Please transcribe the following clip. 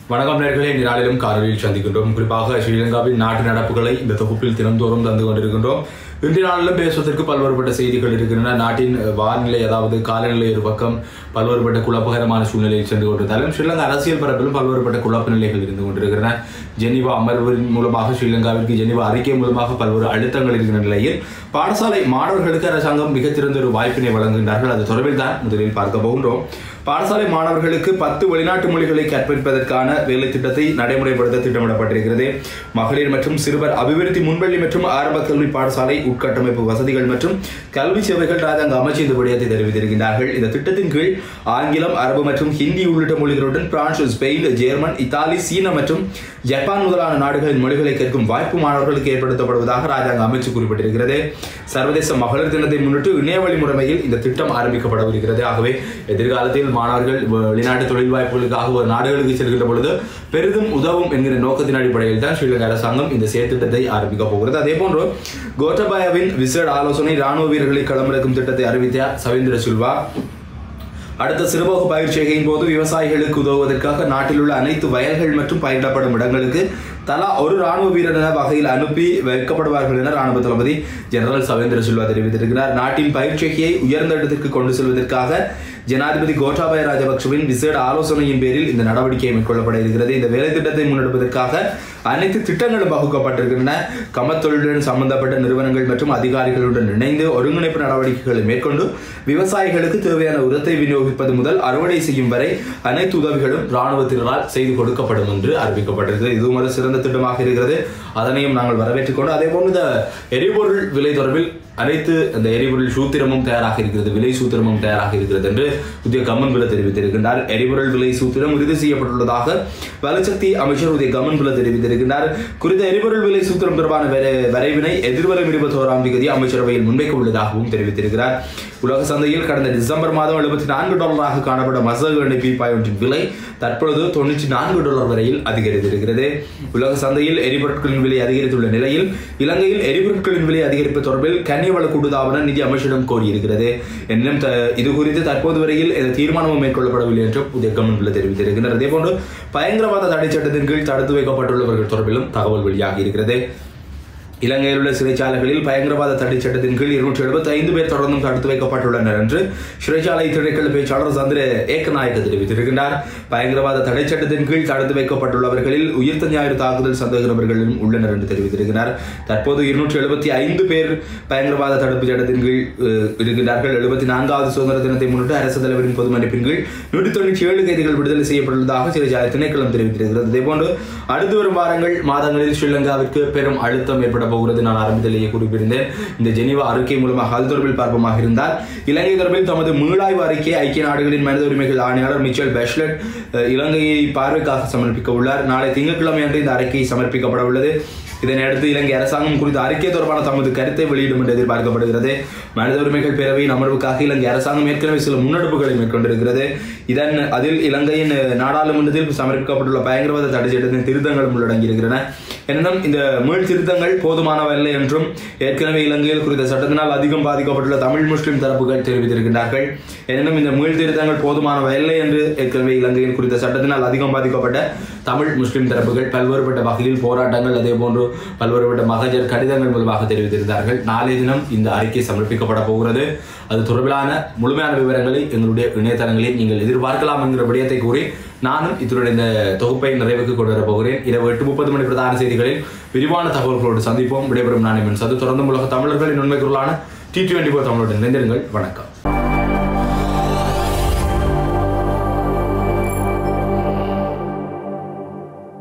வணக்கம் நேர்களே இந்த நாளிலும் காணொலியில் சந்திக்கின்றோம் குறிப்பாக ஸ்ரீலங்காவின் நாட்டு நடப்புகளை இந்த தொகுப்பில் தினந்தோறும் தந்து கொண்டிருக்கின்றோம் இன்றைய நாளிலும் பேசுவதற்கு பல்வேறுபட்ட செய்திகள் இருக்கின்றன நாட்டின் வானிலை அதாவது காலநிலை ஒரு பக்கம் பல்வேறுபட்ட குழப்பகரமான சூழ்நிலையில் சென்று கொண்டிருந்தாலும் ஸ்ரீலங்கா அரசியல் பரப்பிலும் பல்வேறுபட்ட குழப்ப நிலைகள் இருந்து கொண்டிருக்கின்றன ஜெனீவா அமர்வின் மூலமாக ஸ்ரீலங்காவிற்கு ஜெனீவா அறிக்கை மூலமாக பல்வேறு அழுத்தங்கள் இருக்கிற நிலையில் பாடசாலை மாணவர்களுக்கு அரசாங்கம் மிகச்சிறந்த ஒரு வாய்ப்பினை வழங்குகின்றார்கள் அது தொடர்பில் தான் முதலில் பார்க்க போகின்றோம் பாடசாலை மாணவர்களுக்கு பத்து வெளிநாட்டு மொழிகளை கற்பிப்பதற்கான வேலை திட்டத்தை நடைமுறைப்படுத்த திட்டமிடப்பட்டிருக்கிறது மகளிர் மற்றும் சிறுவர் அபிவிருத்தி முன்வெளி மற்றும் ஆரம்ப கல்வி பாடசாலை உட்கட்டமைப்பு வசதிகள் மற்றும் கல்வி சேவைகள் ராஜாங்க அமைச்சு இந்த விடயத்தை தெரிவித்திருக்கிறார்கள் இந்த திட்டத்தின் கீழ் ஆங்கிலம் அரபு மற்றும் ஹிந்தி உள்ளிட்ட மொழிகளுடன் France Spain German Italy China மற்றும் ஜப்பான் முதலான நாடுகளின் மொழிகளை கற்கும் வாய்ப்பு மாணவர்களுக்கு ஏற்படுத்தப்படுவதாக ராஜாங்க அமைச்சு குறிப்பிட்டிருக்கிறது சர்வதேச மகளிர் தினத்தை முன்னிட்டு இணையவழி முறைமையில் இந்த திட்டம் ஆரம்பிக்கப்படவிருக்கிறது ஆகவே எதிர்காலத்தில் மாணவர்கள் வெளிநாட்டு தொழில் வாய்ப்புகளுக்காக ஒரு நாடுகளுக்கு செல்கின்ற பொழுது பெரிதும் உதவும் என்கிற நோக்கத்தின் அடிப்படையில் தான் ஸ்ரீலங்கா அரசாங்கம் இந்த செயற்திட்டத்தை ஆரம்பிக்க போகிறது அதே போன்று கோட்டபாயாவின் விசேட ஆலோசனை ராணுவ வீரர்களை களமிறக்கும் திட்டத்தை அறிவித்த சவேந்திர சில்வா அடுத்த சிறுபோக பயிற்சிகையின் போது விவசாயிகளுக்கு உதவுவதற்காக நாட்டில் உள்ள அனைத்து வயல்கள் மற்றும் பயிரிடப்படும் இடங்களுக்கு தலா ஒரு ராணுவ வீரர் என வகையில் அனுப்பி வைக்கப்படுவார்கள் என ராணுவ தளபதி ஜெனரல் சவேந்திர சில்வா தெரிவித்திருக்கிறார் நாட்டின் பயிற்சிகையை உயர்ந்த இடத்திற்கு கொண்டு செல்வதற்காக ஜனாதிபதி கோட்டாபய ராஜபக்சவின் விசேட ஆலோசனையின் பேரில் இந்த நடவடிக்கை மேற்கொள்ளப்பட இருக்கிறது இந்த வேலை திட்டத்தை முன்னெடுப்பதற்காக அனைத்து திட்டங்களும் வகுக்கப்பட்டிருக்கின்றன கமத்தொழிலுடன் சம்பந்தப்பட்ட நிறுவனங்கள் மற்றும் அதிகாரிகளுடன் இணைந்து ஒருங்கிணைப்பு நடவடிக்கைகளை மேற்கொண்டு விவசாயிகளுக்கு தேவையான உரத்தை விநியோகிப்பது முதல் அறுவடை செய்யும் வரை அனைத்து உதவிகளும் ராணுவத்தினரால் செய்து கொடுக்கப்படும் என்று அறிவிக்கப்பட்டிருக்கிறது இதுவும் ஒரு சிறந்த திட்டமாக இருக்கிறது அதனையும் நாங்கள் வரவேற்றுக் கொண்டு அதே போன்று இந்த எரிபொருள் விலை தொடர்பில் அனைத்து அந்த எரிபொருள் சூத்திரமும் தயாராக இருக்கிறது விலை சூத்திரமும் தயாராக இருக்கிறது என்று உதய கம்மன் பில தெரிவித்திருக்கின்றார் எரிபொருள் விலை சூத்திரம் உறுதி செய்யப்பட்டுள்ளதாக வலசக்தி அமைச்சர் உதய கம்மன் பில தெரிவித்திருக்கின்றார் குறித்த எரிபொருள் விலை சூத்திரம் தொடர்பான வரைவினை எதிர்வரும் இருபத்தோராம் தேதி அமைச்சரவையில் முன்வைக்க உள்ளதாகவும் தெரிவித்திருக்கிறார் உலக சந்தையில் கடந்த டிசம்பர் மாதம் எழுபத்தி நான்கு டாலராக காணப்பட்ட மசகு எண்ணெய் பீப்பாய் ஒன்றின் விலை தற்பொழுது தொண்ணூற்றி நான்கு டாலர் வரையில் அதிகரித்திருக்கிறது உலக சந்தையில் எரிபொருட்களின் விலை அதிகரித்துள்ள நிலையில் இலங்கையில் எரிபொருட்களின் விலை அதிகரிப்பு தொடர்பில் கன்னியவள கூடுதாபன நிதி அமைச்சரிடம் கோரியிருக்கிறது என்னும் இது குறித்து தற்போது வரையில் எந்த தீர்மானமும் மேற்கொள்ளப்படவில்லை என்றும் புதிய கவர்மெண்ட் தெரிவித்திருக்கின்றனர் அதேபோன்று பயங்கரவாத தடை சட்டத்தின் கீழ் தடுத்து வைக்கப்பட்டுள்ளவர்கள் தொடர்பிலும் தகவல் வெளியாகி இருக்கிறது இலங்கையில் உள்ள சிறைச்சாலைகளில் பயங்கரவாத தடை சட்டத்தின் கீழ் இருநூற்றி எழுபத்தி ஐந்து பேர் தொடர்ந்தும் தடுத்து வைக்கப்பட்டுள்ளனர் என்று சிறைச்சாலை திணைக்கள பேச்சாளர் சந்திர ஏக்கநாயக்க தெரிவித்திருக்கின்றார் பயங்கரவாத தடை சட்டத்தின் கீழ் தடுத்து வைக்கப்பட்டுள்ளவர்களில் உயிர்த்த ஞாயிறு தாக்குதல் சந்தேக நபர்களும் உள்ளனர் என்று தெரிவித்திருக்கிறார் தற்போது இருநூற்றி எழுபத்தி ஐந்து பேர் பயங்கரவாத தடுப்பு சட்டத்தின் கீழ் இருக்கின்றார்கள் எழுபத்தி நான்காவது சுதந்திர தினத்தை முன்னிட்டு அரசு தலைவரின் பொது மன்னிப்பின் கீழ் நூற்றி தொண்ணூற்றி ஏழு கைதிகள் விடுதலை செய்யப்பட்டுள்ளதாக சிறைச்சாலை திணைக்களம் தெரிவித்திருக்கிறது இதேபோன்று அடுத்து வரும் வாரங்கள் மாதங்களில் ஸ்ரீலங்காவிற்கு பெரும் அழுத்தம் ஏற்பட போகிறது நான் ஆரம்பத்திலேயே குறிப்பிட்டிருந்தேன் இந்த ஜெனிவா அறிக்கை மூலமாக அது தொடர்பில் பார்ப்பமாக இருந்தால் இலங்கை தொடர்பில் தமது மீளாய்வு அறிக்கை ஐக்கிய நாடுகளின் மனித உரிமைகள் ஆணையாளர் மிச்சல் பெஷ்லட் இலங்கையை பார்வைக்காக சமர்ப்பிக்க உள்ளார் நாளை திங்கட்கிழமை அன்று இந்த அறிக்கை சமர்ப்பிக்கப்பட உள்ளது இதனையடுத்து இலங்கை அரசாங்கம் குறித்த அறிக்கை தொடர்பான தமது கருத்தை வெளியிடும் என்று எதிர்பார்க்கப்படுகிறது மனித உரிமைகள் பேரவையின் அமர்வுக்காக இலங்கை அரசாங்கம் ஏற்கனவே சில முன்னெடுப்புகளை மேற்கொண்டிருக்கிறது இதன் அதில் இலங்கையின் நாடாளுமன்றத்தில் சமர்ப்பிக்கப்பட்டுள்ள பயங்கரவாத தடை சட்டத்தின் திருத்தங்களும் உள்ளடங்கியிருக்கின்றன எனினும் இந்த மீள் திருத்தங்கள் போதுமானவல்ல என்றும் ஏற்கனவே இலங்கையில் குறித்த சட்டத்தினால் அதிகம் பாதிக்கப்பட்டுள்ள தமிழ் முஸ்லிம் தரப்புகள் தெரிவித்திருக்கின்றார்கள் எனினும் இந்த மீள் திருத்தங்கள் போதுமானவல்ல என்று ஏற்கனவே இலங்கையில் குறித்த சட்டத்தினால் அதிகம் பாதிக்கப்பட்ட தமிழ் முஸ்லிம் தரப்புகள் பல்வேறுபட்ட வகையில் போராட்டங்கள் அதே போன்று பல்வேறுபட்ட மகஜர் கடிதங்கள் மூலமாக தெரிவித்திருந்தார்கள் நாளைய தினம் இந்த அறிக்கை சமர்ப்பிக்கப்பட போகிறது அது தொடர்பிலான முழுமையான விவரங்களை எங்களுடைய இணையதளங்களில் நீங்கள் எதிர்பார்க்கலாம் என்கிற விடயத்தை கூறி நானும் இதனுடைய இந்த தொகுப்பை நிறைவுக்கு கொண்டு வரப் போகிறேன் இரவு எட்டு முப்பது மணி பிரதான செய்திகளில் விரிவான தகவல்களோடு சந்திப்போம் விடைபெறும் நான் சது தொடர்ந்து உலக தமிழர்களின் உண்மை குரலான டி டுவெண்டி ஃபோர் தமிழோடு நினைந்திருங்கள் வணக்கம்